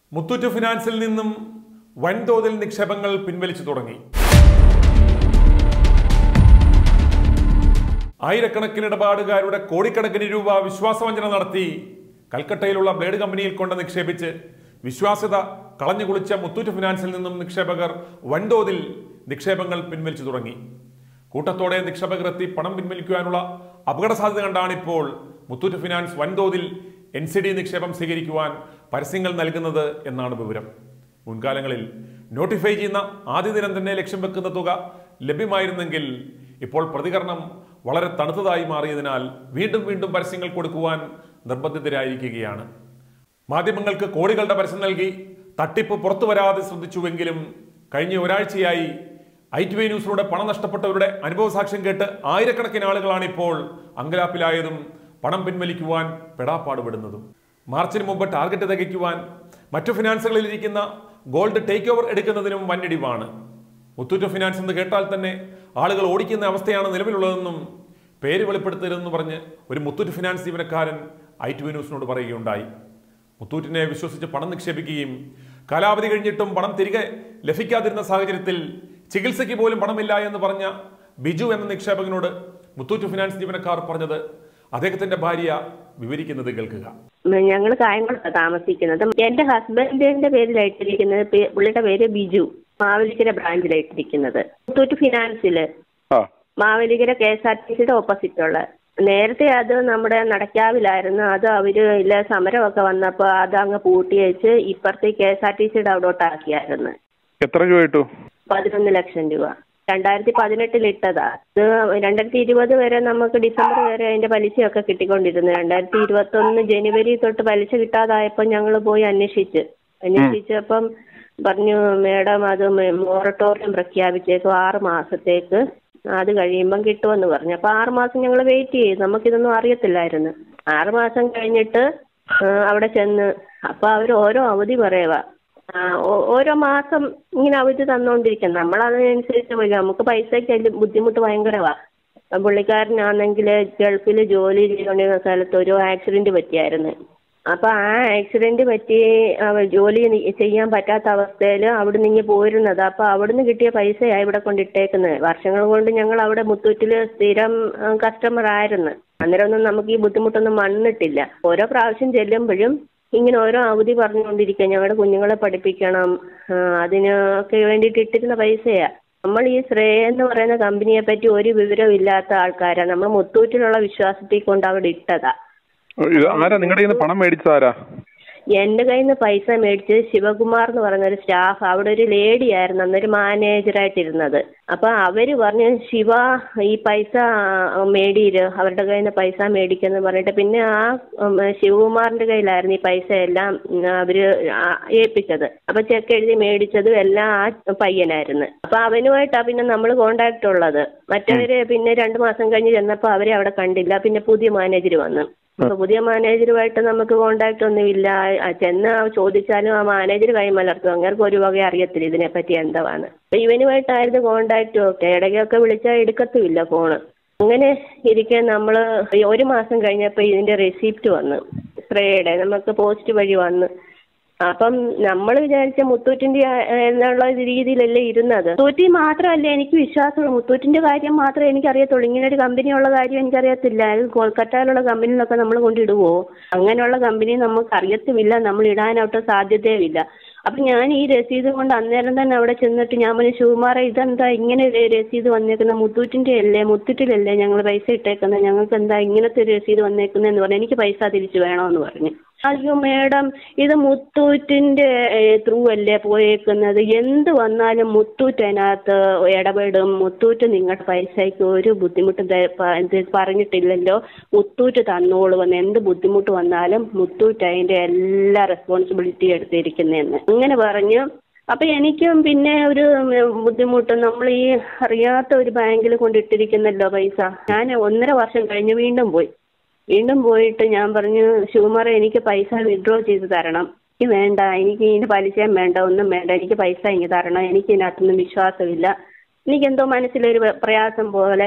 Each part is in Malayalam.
മുത്തൂറ്റ് ഫിനാൻസിൽ നിന്നും വൻതോതിൽ നിക്ഷേപങ്ങൾ പിൻവലിച്ചു തുടങ്ങി ആയിരക്കണക്കിന് ഇടപാടുകാരുടെ കോടിക്കണക്കിന് രൂപ വിശ്വാസവഞ്ചന നടത്തി കൽക്കട്ടയിലുള്ള ബ്ലേഡ് കമ്പനിയിൽ കൊണ്ട് നിക്ഷേപിച്ച് വിശ്വാസ്യത കളഞ്ഞുകുളിച്ച മുത്തൂറ്റ് ഫിനാൻസിൽ നിന്നും നിക്ഷേപകർ വൻതോതിൽ നിക്ഷേപങ്ങൾ പിൻവലിച്ചു തുടങ്ങി കൂട്ടത്തോടെ നിക്ഷേപകർ എത്തി പണം പിൻവലിക്കുവാനുള്ള അപകട സാധ്യത കണ്ടാണ് ഇപ്പോൾ മുത്തൂറ്റ് ഫിനാൻസ് വൻതോതിൽ എൻ സി ഡി നിക്ഷേപം സ്വീകരിക്കുവാൻ പരസ്യങ്ങൾ നൽകുന്നത് എന്നാണ് വിവരം മുൻകാലങ്ങളിൽ നോട്ടിഫൈ ചെയ്യുന്ന ആദ്യ ദിനം തന്നെ ലക്ഷ്യം വെക്കുന്ന തുക ലഭ്യമായിരുന്നെങ്കിൽ ഇപ്പോൾ പ്രതികരണം വളരെ തണുത്തതായി മാറിയതിനാൽ വീണ്ടും വീണ്ടും പരസ്യങ്ങൾ കൊടുക്കുവാൻ നിർബന്ധിതരായിരിക്കുകയാണ് മാധ്യമങ്ങൾക്ക് കോടികളുടെ പരസ്യം നൽകി തട്ടിപ്പ് പുറത്തു വരാതെ ശ്രദ്ധിച്ചുവെങ്കിലും കഴിഞ്ഞ ഒരാഴ്ചയായി ഐ ടി വി ന്യൂസിലൂടെ പണം നഷ്ടപ്പെട്ടവരുടെ അനുഭവ സാക്ഷ്യം കേട്ട് ആയിരക്കണക്കിന് ആളുകളാണ് ഇപ്പോൾ അങ്കലാപ്പിലായതും പണം പിൻവലിക്കുവാൻ പെടാപ്പാടുപെടുന്നതും മാർച്ചിന് മുമ്പ് ടാർഗറ്റ് തികയ്ക്കുവാൻ മറ്റു ഫിനാൻസുകളിൽ ഇരിക്കുന്ന ഗോൾഡ് ടേക്ക് ഓവർ എടുക്കുന്നതിനും വന്നിടിവാണ് മുത്തൂറ്റ് ഫിനാൻസ് എന്ന് കേട്ടാൽ തന്നെ ആളുകൾ ഓടിക്കുന്ന അവസ്ഥയാണ് നിലവിലുള്ളതെന്നും പേര് വെളിപ്പെടുത്തരുതെന്ന് പറഞ്ഞ് ഒരു മുത്തൂറ്റ് ഫിനാൻസ് ജീവനക്കാരൻ ഐ ടി വി ന്യൂസിനോട് പറയുകയുണ്ടായി മുത്തൂറ്റിനെ വിശ്വസിച്ച് പണം നിക്ഷേപിക്കുകയും കാലാവധി കഴിഞ്ഞിട്ടും പണം തിരികെ ലഭിക്കാതിരുന്ന സാഹചര്യത്തിൽ ചികിത്സയ്ക്ക് പോലും പണമില്ല എന്ന് പറഞ്ഞ ബിജു എന്ന നിക്ഷേപകനോട് മുത്തൂറ്റ് ഫിനാൻസ് ജീവനക്കാർ പറഞ്ഞത് അദ്ദേഹത്തിന്റെ ഭാര്യ വിവരിക്കുന്നത് കേൾക്കുക ഞങ്ങൾ കായംകുളത്താണ് താമസിക്കുന്നത് എന്റെ ഹസ്ബൻഡിന്റെ പേരിലായിട്ടിരിക്കുന്നത് പേ- പുള്ളിയുടെ പേര് ബിജു മാവേലിക്കര ബ്രാഞ്ചിലായിട്ടിരിക്കുന്നത് മുത്തൂറ്റ് ഫിനാൻസില് ആ Mavelikkara K S R T സിയുടെ ഓപ്പോസിറ്റ് ഉള്ള നേരത്തെ അത് നമ്മുടെ നടക്കാവിലായിരുന്നു അത് അവര് ഇല്ല സമരമൊക്കെ വന്നപ്പോൾ അത് അങ്ങ് പൂട്ടി വെച്ച് ഇപ്പുറത്തെ കെ എസ് ആർ ടി സിയുടെ അവിടോട്ടാക്കിയായിരുന്നു എത്ര രൂപ കിട്ടു പതിനൊന്ന് ലക്ഷം രൂപ രണ്ടായിരത്തി പതിനെട്ടിൽ ഇട്ടതാ ഇത് രണ്ടായിരത്തി ഇരുപത് വരെ നമുക്ക് ഡിസംബർ വരെ അതിന്റെ പലിശയൊക്കെ കിട്ടിക്കൊണ്ടിരുന്നു രണ്ടായിരത്തി ഇരുപത്തി ഒന്ന് ജനുവരി തൊട്ട് പലിശ കിട്ടാതായപ്പോൾ ഞങ്ങൾ പോയി അന്വേഷിച്ച് അന്വേഷിച്ചപ്പം പറഞ്ഞു മേഡം അത് മൊറട്ടോറിയം പ്രഖ്യാപിച്ചേക്കും ആറ് മാസത്തേക്ക് അത് കഴിയുമ്പം കിട്ടുമെന്ന് പറഞ്ഞു അപ്പൊ ആറ് മാസം ഞങ്ങൾ വെയിറ്റ് ചെയ്തു നമുക്കിതൊന്നും അറിയത്തില്ലായിരുന്നു ആറ് മാസം കഴിഞ്ഞിട്ട് ആ, അവിടെ ചെന്ന് അപ്പൊ അവർ ഓരോ അവധി പറയുക ആ, ഓ- ഓരോ മാസം ഇങ്ങനെ അവധി തന്നുകൊണ്ടിരിക്കും നമ്മൾ അതിനനുസരിച്ച് പോയി നമുക്ക് പൈസയ്ക്ക് അതിൽ ബുദ്ധിമുട്ട് ഭയങ്കരമാ ആ പുള്ളിക്കാരനാണെങ്കിൽ ഗൾഫിൽ ജോലി ചെയ്തുകൊണ്ടിരുന്ന സ്ഥലത്ത് ഒരു ആക്സിഡന്റ് പറ്റിയായിരുന്നു അപ്പൊ ആ ആക്സിഡന്റ് പറ്റി അവ ജോലി നി- ചെയ്യാൻ പറ്റാത്ത അവസ്ഥയിൽ അവിടെ നിന്ന് പോയിരുന്നത് അപ്പൊ അവിടുന്ന് കിട്ടിയ പൈസയാ ഇവിടെ കൊണ്ടിട്ടേക്കുന്നത് വർഷങ്ങൾ കൊണ്ട് ഞങ്ങൾ അവിടെ മുത്തൂറ്റില് സ്ഥിരം കസ്റ്റമർ ആയിരുന്നു അന്നേരമൊന്നും നമുക്ക് ഈ ബുദ്ധിമുട്ടൊന്നും വന്നിട്ടില്ല ഓരോ പ്രാവശ്യം ചെല്ലുമ്പോഴും ഇങ്ങനെ ഓരോ അവധി പറഞ്ഞുകൊണ്ടിരിക്കുക ഞങ്ങളുടെ കുഞ്ഞുങ്ങളെ പഠിപ്പിക്കണം ആ, അതിനൊക്കെ വേണ്ടിയിട്ട് ഇട്ടിരുന്ന പൈസയാ നമ്മൾ ഈ ശ്രേയ എന്ന് പറയുന്ന കമ്പനിയെ പറ്റി ഒരു വിവരവും ഇല്ലാത്ത ആൾക്കാരാ നമ്മൾ മുത്തൂറ്റിലുള്ള വിശ്വാസത്തിൽ കൊണ്ട് അവിടെ ഇട്ടതാ ഇത് ആരാ നിങ്ങളുടെ കയ്യിൽ നിന്ന് പണം മേടിച്ചതാരാ എന്റെ കയ്യിൽ നിന്ന് പൈസ മേടിച്ചത് ശിവകുമാർ എന്ന് പറയുന്ന ഒരു സ്റ്റാഫ് അവിടെ ഒരു ലേഡി ആയിരുന്നു അന്നൊരു മാനേജറായിട്ടിരുന്നത് അപ്പൊ അവര് പറഞ്ഞു ശിവ ഈ പൈസ മേടിയിര് അവരുടെ കയ്യിൽ നിന്ന് പൈസ മേടിക്കെന്ന് പറഞ്ഞിട്ട് പിന്നെ ആ ഉം, ശിവകുമാറിന്റെ കയ്യിലായിരുന്നു ഈ പൈസ എല്ലാം ഉം, അവര് ആ, ഏൽപ്പിച്ചത് അപ്പൊ ചെക്ക് എഴുതി മേടിച്ചതും എല്ലാം ആ പയ്യനായിരുന്നു അപ്പൊ അവനുമായിട്ടാ പിന്നെ നമ്മൾ കോണ്ടാക്ട് ഉള്ളത് മറ്റവര് പിന്നെ രണ്ടു മാസം കഴിഞ്ഞ് ചെന്നപ്പോ അവരെ അവിടെ കണ്ടില്ല പിന്നെ പുതിയ മാനേജർ വന്നു അപ്പൊ പുതിയ മാനേജറുമായിട്ട് നമുക്ക് കോണ്ടാക്ട് ഒന്നുമില്ല ആ ചെന്ന് ആ ചോദിച്ചാലും ആ മാനേജർ കൈമലർത്തും അങ്ങനെ ഒരു വക അറിയത്തില്ല ഇതിനെപ്പറ്റി എന്താണ് അപ്പൊ ഇവനുമായിട്ടായിരുന്നു കോണ്ടാക്റ്റും ഒക്കെ ഇടയ്ക്കൊക്കെ വിളിച്ചാൽ എടുക്കത്തുമില്ല ഫോണ് അങ്ങനെ ഇരിക്കെ നമ്മൾ ഒരു മാസം കഴിഞ്ഞപ്പോൾ ഇതിന്റെ റെസിപ്റ്റ് വന്നു ശ്രേയയുടെ നമുക്ക് പോസ്റ്റ് വഴി വന്ന് അപ്പം നമ്മൾ വിചാരിച്ച മുത്തൂറ്റിന്റെ ആ, എന്നുള്ള രീതിയിലല്ലേ ഇരുന്നത് മുത്തൂറ്റി മാത്രമല്ല എനിക്ക് വിശ്വാസമുള്ളൂ മുത്തൂറ്റിന്റെ കാര്യം മാത്രമേ എനിക്കറിയത്തുള്ളൂ ഇങ്ങനെ ഒരു കമ്പനി ഉള്ള കാര്യം എനിക്കറിയത്തില്ല അത് കൊൽക്കത്തയിലുള്ള കമ്പനിയിലൊക്കെ നമ്മൾ കൊണ്ടിടുവോ അങ്ങനെയുള്ള കമ്പനി നമുക്ക് അറിയത്തുമില്ല നമ്മൾ ഇടാനായിട്ട് സാധ്യതയുമില്ല അപ്പൊ ഞാൻ ഈ രസീത് കൊണ്ട് അന്നേരം തന്നെ അവിടെ ചെന്നിട്ട് ഞാൻ പറഞ്ഞു ശിവകുമാറെ ഇതെന്താ ഇങ്ങനെ ഒരു രസീത് വന്നേക്കുന്ന മുത്തൂറ്റിന്റെ അല്ലേ മുത്തൂറ്റിലല്ലേ ഞങ്ങൾ പൈസ ഇട്ടേക്കുന്നത് ഞങ്ങൾക്ക് എന്താ ഇങ്ങനത്തെ ഒരു രസീത് വന്നേക്കുന്നതെന്ന് പറഞ്ഞു എനിക്ക് പൈസ തിരിച്ചു വേണമെന്ന് പറഞ്ഞു അയ്യോ മേഡം ഇത് മുത്തൂറ്റിന്റെ ത്രൂ അല്ലേ പോയേക്കുന്നത് എന്ത് വന്നാലും മുത്തൂറ്റ് അതിനകത്ത് ഇടപെടും മുത്തൂറ്റ് നിങ്ങളുടെ പൈസയ്ക്ക് ഒരു ബുദ്ധിമുട്ടും ത- പ- ഇത് പറഞ്ഞിട്ടില്ലല്ലോ മുത്തൂറ്റ് തന്നോളൂ എന്ന് എന്ത് ബുദ്ധിമുട്ട് വന്നാലും മുത്തൂറ്റ് അതിന്റെ എല്ലാ റെസ്പോൺസിബിലിറ്റി എടുത്തിരിക്കുന്നതെന്ന് അങ്ങനെ പറഞ്ഞു അപ്പൊ എനിക്കും പിന്നെ ഒരു ബുദ്ധിമുട്ട് നമ്മൾ ഈ അറിയാത്ത ഒരു ബാങ്കിൽ കൊണ്ടിട്ടിരിക്കുന്നല്ലോ പൈസ ഞാൻ ഒന്നര വർഷം കഴിഞ്ഞ് വീണ്ടും പോയി വീണ്ടും പോയിട്ട് ഞാൻ പറഞ്ഞു ശിവകുമാറെ എനിക്ക് പൈസ വിഡ്രോ ചെയ്ത് തരണം എനിക്ക് വേണ്ട എനിക്ക് ഇതിന് പലിശയും വേണ്ട ഒന്നും വേണ്ട എനിക്ക് പൈസ ഇങ്ങ് തരണം എനിക്ക് ഇതിനകത്തൊന്നും വിശ്വാസമില്ല എനിക്കെന്തോ മനസ്സിലൊരു പ്രയാസം പോലെ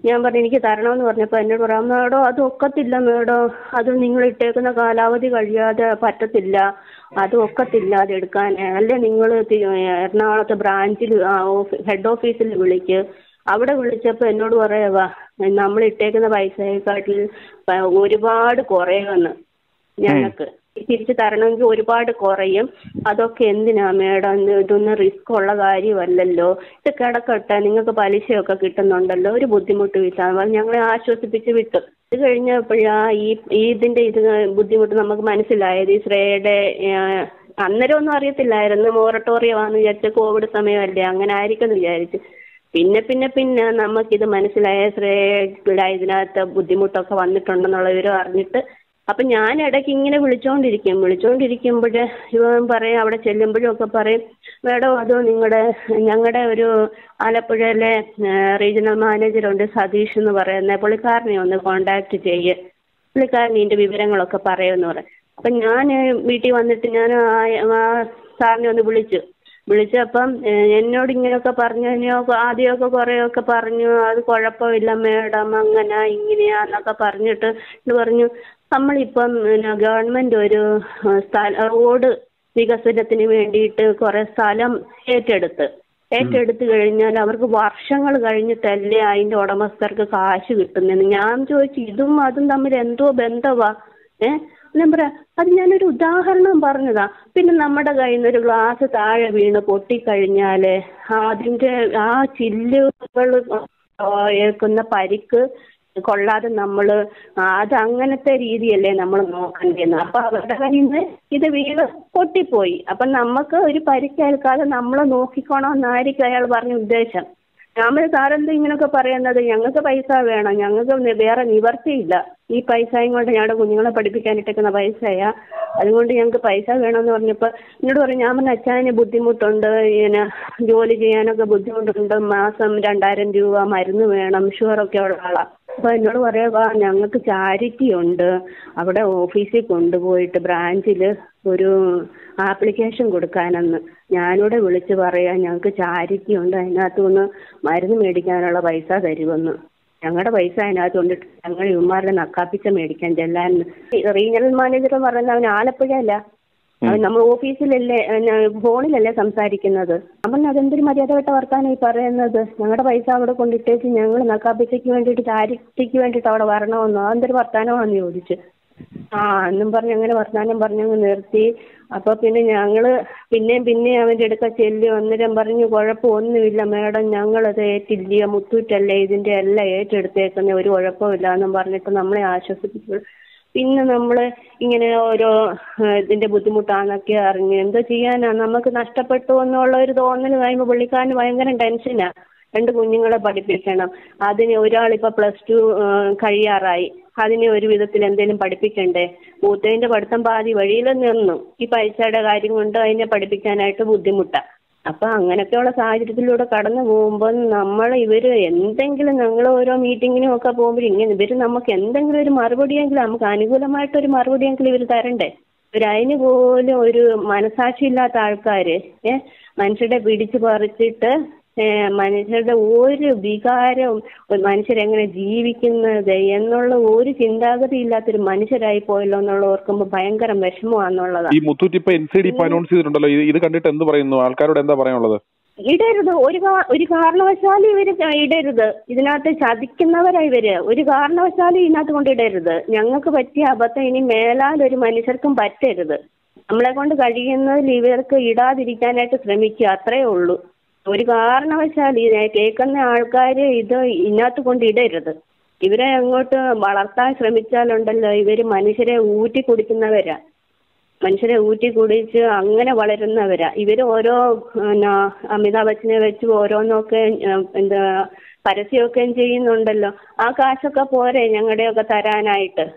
ഞാൻ പറഞ്ഞു എനിക്ക് തരണമെന്ന് പറഞ്ഞപ്പോൾ എന്നോട് പറയാം മേഡം അത് ഒക്കത്തില്ല മേഡം അത് നിങ്ങൾ ഇട്ടേക്കുന്ന കാലാവധി കഴിയാതെ പറ്റത്തില്ല അത് ഒക്കത്തില്ല അത് എടുക്കാൻ അല്ലെ നിങ്ങൾ എറണാകുളത്തെ ബ്രാഞ്ചിൽ ഹെഡ് ഓഫീസിൽ വിളിക്ക് അവിടെ വിളിച്ചപ്പോൾ എന്നോട് പറയാവാ നമ്മൾ ഇട്ടേക്കുന്ന പൈസയെക്കാട്ടിൽ പ- ഒരുപാട് കുറയുമെന്ന് ഞങ്ങൾക്ക് തിരിച്ചു തരണമെങ്കിൽ ഒരുപാട് കുറയും അതൊക്കെ എന്തിനാ മേഡം ഇത് ഇതൊന്നും റിസ്ക് ഉള്ള കാര്യമല്ലല്ലോ ഇത് കിടക്കട്ടെ നിങ്ങൾക്ക് പലിശയൊക്കെ കിട്ടുന്നുണ്ടല്ലോ ഒരു ബുദ്ധിമുട്ട് വിട്ടാൽ ഞങ്ങളെ ആശ്വസിപ്പിച്ച് വിട്ടു ഇത് കഴിഞ്ഞപ്പോഴാ ഈ ഈ ഇതിന്റെ ഇത് ബുദ്ധിമുട്ട് നമുക്ക് മനസ്സിലായത് ഈ ശ്രേയയുടെ ഏഹ്, അന്നേരം ഒന്നും അറിയത്തില്ലായിരുന്നു മൊറട്ടോറിയമാണെന്ന് വിചാരിച്ച കോവിഡ് സമയമല്ലേ അങ്ങനെ ആയിരിക്കും എന്ന് വിചാരിച്ചു പിന്നെ പിന്നെ പിന്നെ നമുക്കിത് മനസ്സിലായ ശ്രേയ ഇതിനകത്ത് ബുദ്ധിമുട്ടൊക്കെ വന്നിട്ടുണ്ടെന്നുള്ള വിവരം അറിഞ്ഞിട്ട് അപ്പൊ ഞാൻ ഇടയ്ക്ക് ഇങ്ങനെ വിളിച്ചോണ്ടിരിക്കും വിളിച്ചോണ്ടിരിക്കുമ്പോൾ ഇവൻ പറയും അവിടെ ചെല്ലുമ്പോഴും ഒക്കെ പറയും മേഡം അതോ നിങ്ങളുടെ ഞങ്ങളുടെ ഒരു ആലപ്പുഴയിലെ റീജിയണൽ മാനേജറുണ്ട് സതീഷ് എന്ന് പറയുന്ന പുള്ളിക്കാരനെ ഒന്ന് കോണ്ടാക്ട് ചെയ്യ് പുള്ളിക്കാരൻ ഇതിന്റെ വിവരങ്ങളൊക്കെ പറയുമെന്ന് പറയും അപ്പൊ ഞാൻ വീട്ടിൽ വന്നിട്ട് ഞാൻ ആ സാറിനെ ഒന്ന് വിളിച്ചു വിളിച്ചപ്പം ഏഹ്, എന്നോട് ഇങ്ങനെയൊക്കെ പറഞ്ഞു ഇനിയൊക്കെ ആദ്യമൊക്കെ കുറേയൊക്കെ പറഞ്ഞു അത് കുഴപ്പമില്ല മേഡം അങ്ങനെ ഇങ്ങനെയാന്നൊക്കെ പറഞ്ഞിട്ട് ഇത് പറഞ്ഞു നമ്മളിപ്പം പിന്നെ ഗവൺമെന്റ് ഒരു ഏഹ്, സ്ഥല റോഡ് വികസനത്തിന് വേണ്ടിയിട്ട് കുറെ സ്ഥലം ഏറ്റെടുത്ത് ഏറ്റെടുത്ത് കഴിഞ്ഞാൽ അവർക്ക് വർഷങ്ങൾ കഴിഞ്ഞിട്ടല്ലേ അതിന്റെ ഉടമസ്ഥർക്ക് കാശ് കിട്ടുന്നത് ഞാൻ ചോദിച്ചു ഇതും അതും തമ്മിൽ എന്തോ ബന്ധവാ ഏ ഞാൻ പറയാ അത് ഞാനൊരു ഉദാഹരണം പറഞ്ഞതാ പിന്നെ നമ്മുടെ കയ്യിൽ നിന്ന് ഒരു ഗ്ലാസ് താഴെ വീണ് പൊട്ടിക്കഴിഞ്ഞാല് അതിന്റെ ആ ചില്ലുകൾ ഏൽക്കുന്ന പരിക്ക് കൊള്ളാതെ നമ്മൾ അത് അങ്ങനത്തെ രീതിയല്ലേ നമ്മൾ നോക്കണ്ടേന്ന് അപ്പൊ അവരുടെ കയ്യിൽ നിന്ന് ഇത് വീണ് പൊട്ടിപ്പോയി അപ്പൊ നമുക്ക് ഒരു പരിക്കേൽക്കാതെ നമ്മൾ നോക്കിക്കോണമെന്നായിരിക്കും അയാൾ പറഞ്ഞ ഉദ്ദേശം ഞാൻ പറഞ്ഞു, സാറെന്താ ഇങ്ങനെയൊക്കെ പറയുന്നത് ഞങ്ങൾക്ക് പൈസ വേണം ഞങ്ങൾക്ക് നി- വേറെ നിവർത്തിയില്ല ഈ പൈസയും കൊണ്ട് ഞങ്ങളുടെ കുഞ്ഞുങ്ങളെ പഠിപ്പിക്കാനിട്ടേക്കുന്ന പൈസയാ അതുകൊണ്ട് ഞങ്ങൾക്ക് പൈസ വേണമെന്ന് പറഞ്ഞപ്പോൾ എന്നോട് പറഞ്ഞു ഞാൻ പറഞ്ഞു അച്ഛന് ബുദ്ധിമുട്ടുണ്ട് ഇങ്ങനെ ജോലി ചെയ്യാനൊക്കെ ബുദ്ധിമുട്ടുണ്ട് മാസം രണ്ടായിരം രൂപ മരുന്ന് വേണം ഷുഗറൊക്കെ ഉള്ള ആളാ അപ്പൊ എന്നോട് പറയുക ഞങ്ങൾക്ക് ചാരിറ്റി ഉണ്ട് അവിടെ ഓഫീസിൽ കൊണ്ടുപോയിട്ട് ബ്രാഞ്ചിൽ ഒരു ആപ്ലിക്കേഷൻ കൊടുക്കാനെന്ന് ഞാനിവിടെ വിളിച്ച് പറയാം ഞങ്ങൾക്ക് ചാരിറ്റി ഉണ്ട് അതിനകത്ത് നിന്ന് മരുന്ന് മേടിക്കാനുള്ള പൈസ തരുമെന്ന് ഞങ്ങളുടെ പൈസ അതിനകത്ത് കൊണ്ടിട്ട് ഞങ്ങൾ ഇവന്മാരുടെ നക്കാപ്പിച്ച മേടിക്കാൻ ചെല്ലാൻ റീജിയണൽ മാനേജർ പറയുന്നത് അവൻ ആലപ്പുഴ അല്ല അവൻ നമ്മൾ ഓഫീസിലല്ലേ ഏഹ്, ഫോണിലല്ലേ സംസാരിക്കുന്നത് അവൻ അതെന്തൊരു മര്യാദപ്പെട്ട വർത്താനം ഈ പറയുന്നത് ഞങ്ങളുടെ പൈസ അവിടെ കൊണ്ടിട്ടേച്ച് ഞങ്ങൾ നക്കാപ്പിച്ചയ്ക്ക് വേണ്ടിയിട്ട് ചാരിറ്റിക്ക് വേണ്ടിയിട്ട് അവിടെ വരണമെന്നോ അതെന്തൊരു വർത്താനമാണെന്ന് ചോദിച്ചു ആ എന്നും പറഞ്ഞ് അങ്ങനെ വർത്താനം പറഞ്ഞങ്ങ് നിർത്തി അപ്പൊ പിന്നെ ഞങ്ങള് പിന്നെയും പിന്നെയും അവന്റെ അടുക്ക ചെല്ലി അന്നേരം പറഞ്ഞു കുഴപ്പമൊന്നുമില്ല മേഡം ഞങ്ങളത് ഏറ്റില്ല മുത്തൂറ്റല്ലേ ഇതിന്റെ എല്ലാം ഏറ്റെടുത്തേക്കുന്ന ഒരു കുഴപ്പമില്ല എന്നും പറഞ്ഞിട്ട് നമ്മളെ ആശ്വസിപ്പിച്ചു പിന്നെ നമ്മൾ ഇങ്ങനെ ഓരോ ആ, ഇതിന്റെ ബുദ്ധിമുട്ടാന്നൊക്കെ അറിഞ്ഞ് എന്തോ ചെയ്യാനാ നമുക്ക് നഷ്ടപ്പെട്ടു എന്നുള്ള ഒരു തോന്നൽ കഴിയുമ്പോൾ പുള്ളിക്കാരന് ഭയങ്കര ടെൻഷനാ രണ്ട് കുഞ്ഞുങ്ങളെ പഠിപ്പിക്കണം അതിന് ഒരാളിപ്പോ പ്ലസ് ടു കഴിയാറായി അതിനെ ഒരു വിധത്തിൽ എന്തെങ്കിലും പഠിപ്പിക്കണ്ടേ മൂത്തതിന്റെ പഠിത്തം പാതി വഴിയിൽ നിന്നു ഈ പൈസയുടെ കാര്യം കൊണ്ട് അതിനെ പഠിപ്പിക്കാനായിട്ട് ബുദ്ധിമുട്ടാ അപ്പൊ അങ്ങനെയൊക്കെയുള്ള സാഹചര്യത്തിലൂടെ കടന്നു പോകുമ്പോൾ നമ്മൾ ഇവര് എന്തെങ്കിലും ഞങ്ങൾ ഓരോ മീറ്റിങ്ങിനും ഒക്കെ പോകുമ്പോൾ ഇങ്ങനെ ഇവര് നമുക്ക് എന്തെങ്കിലും ഒരു മറുപടിയെങ്കിലും നമുക്ക് അനുകൂലമായിട്ട് ഒരു മറുപടിയെങ്കിലും ഇവർ തരണ്ടേ ഒരു അതിന് പോലും ഒരു മനസാക്ഷി ഇല്ലാത്ത ആൾക്കാര് ഏഹ് മനുഷ്യരുടെ പിടിച്ചു പറിച്ചിട്ട് ഏഹ് മനുഷ്യരുടെ ഒരു വികാരവും ഒരു മനുഷ്യരെങ്ങനെ ജീവിക്കുന്നത് എന്നുള്ള ഒരു ചിന്താഗതി ഇല്ലാത്തൊരു മനുഷ്യരായി പോയല്ലോ എന്നുള്ള ഓർക്കുമ്പോൾ ഭയങ്കര വിഷമമാണെന്നുള്ളതാ ഈ മുത്തൂറ്റ് ഇപ്പൊ എൻ സി ഡി ഇപ്പൊ അനൗൺസ് ചെയ്തിട്ടുണ്ടല്ലോ ഇത് ഇത് കണ്ടിട്ട് എന്ത് പറയുന്നു ആൾക്കാരോട് എന്താ പറയാനുള്ളത് ഇടരുത് ഒരു കാ- ഒരു കാരണവശാലും ഇവര് ഇടരുത് ഇതിനകത്ത് ചതിക്കുന്നവരാ ഇവര് ഒരു കാരണവശാലും ഇതിനകത്ത് കൊണ്ട് ഇടരുത് ഞങ്ങൾക്ക് പറ്റിയ അബദ്ധം ഇനി മേലാൽ ഒരു മനുഷ്യർക്കും പറ്റരുത് നമ്മളെ കൊണ്ട് കഴിയുന്നതിൽ ഇവർക്ക് ഇടാതിരിക്കാനായിട്ട് ശ്രമിക്കുക അത്രേ ഉള്ളൂ ഒരു കാരണവശാലും ഇത് കേൾക്കുന്ന ആൾക്കാർ ഇത് ഇതിനകത്ത് കൊണ്ട് ഇടരുത് ഇവരെ അങ്ങോട്ട് വളർത്താൻ ശ്രമിച്ചാലുണ്ടല്ലോ ഇവര് മനുഷ്യരെ ഊറ്റി കുടിക്കുന്നവരാ മനുഷ്യരെ ഊറ്റി കുടിച്ച് അങ്ങനെ വളരുന്നവരാ ഇവര് ഓരോ പിന്നെ അമിതാഭ് ബച്ചനെ വെച്ച് ഓരോന്നൊക്കെ ഉം, എന്താ പരസ്യമൊക്കെ ചെയ്യുന്നുണ്ടല്ലോ ആ കാശൊക്കെ പോരെ ഞങ്ങളുടെയൊക്കെ തരാനായിട്ട്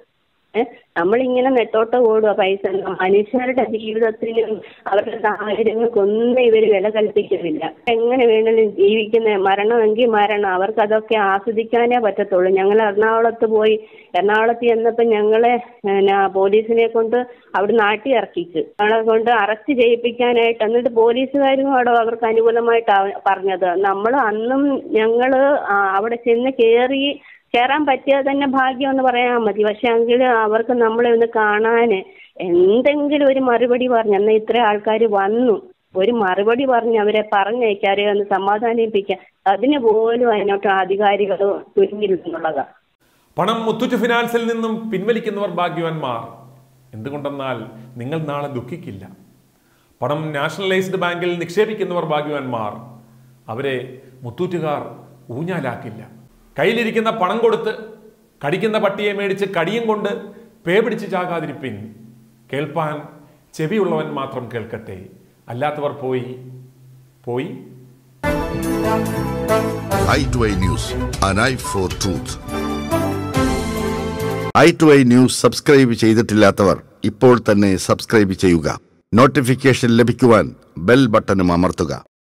ഏഹ് നമ്മളിങ്ങനെ നെട്ടോട്ട് ഓടുക പൈസ മനുഷ്യരുടെ ജീവിതത്തിനും അവരുടെ സാഹചര്യങ്ങൾക്കൊന്നും ഇവർ വില കൽപ്പിക്കുന്നില്ല എങ്ങനെ വേണമെങ്കിലും ജീവിക്കുന്ന മരണമെങ്കിൽ മരണം അവർക്ക് അതൊക്കെ ആസ്വദിക്കാനേ പറ്റത്തുള്ളൂ ഞങ്ങൾ എറണാകുളത്ത് പോയി എറണാകുളത്ത് ചെന്നപ്പോൾ ഞങ്ങളെ പിന്നെ പോലീസിനെ കൊണ്ട് അവിടെ നാട്ടി ഇറക്കിച്ച് ഞങ്ങളെ കൊണ്ട് അറസ്റ്റ് ചെയ്യിപ്പിക്കാനായിട്ട് എന്നിട്ട് പോലീസുകാരും അവിടെ അവർക്ക് അനുകൂലമായിട്ടാണ് പറഞ്ഞത് നമ്മൾ അന്നും ഞങ്ങൾ അവിടെ ചെന്ന് കയറി കയറാൻ പറ്റിയത് തന്നെ ഭാഗ്യം എന്ന് പറയാൻ മതി പക്ഷെ എങ്കിൽ അവർക്ക് നമ്മളെ ഒന്ന് കാണാൻ എന്തെങ്കിലും ഒരു മറുപടി പറഞ്ഞു എന്നാൽ ഇത്ര ആൾക്കാർ വന്നു ഒരു മറുപടി പറഞ്ഞ് അവരെ പറഞ്ഞയക്കാരെ ഒന്ന് സമാധാനിപ്പിക്കാൻ അതിന് പോലും അതിനോട്ട് അധികാരികൾ തുനിഞ്ഞില്ലെന്നുള്ളതാണ് പണം മുത്തൂറ്റ് ഫിനാൻസിൽ നിന്നും പിൻവലിക്കുന്നവർ ഭാഗ്യവാന്മാർ എന്തുകൊണ്ടെന്നാൽ നിങ്ങൾ നാളെ ദുഃഖിക്കില്ല പണം നാഷണലൈസ്ഡ് ബാങ്കിൽ നിക്ഷേപിക്കുന്നവർ ഭാഗ്യവാന്മാർ അവരെ മുത്തൂറ്റുകാർ ഊഞ്ഞാലാക്കില്ല കയ്യിലിരിക്കുന്ന പണം കൊടുത്ത് കടിക്കുന്ന പട്ടിയെ മേടിച്ച് കടിയും കൊണ്ട് പേ പിടിച്ച് ചാകാതിരിപ്പിൻ കേൾപ്പാൻ ചെവിയുള്ളവൻ മാത്രം കേൾക്കട്ടെ അല്ലാത്തവർ പോയി പോയി eye to eye news an eye for truth eye to eye news subscribe ചെയ്തിട്ടില്ലാത്തവർ ഇപ്പോൾ തന്നെ സബ്സ്ക്രൈബ് ചെയ്യുക നോട്ടിഫിക്കേഷൻ ലഭിക്കുവാൻ ബെൽ ബട്ടണും അമർത്തുക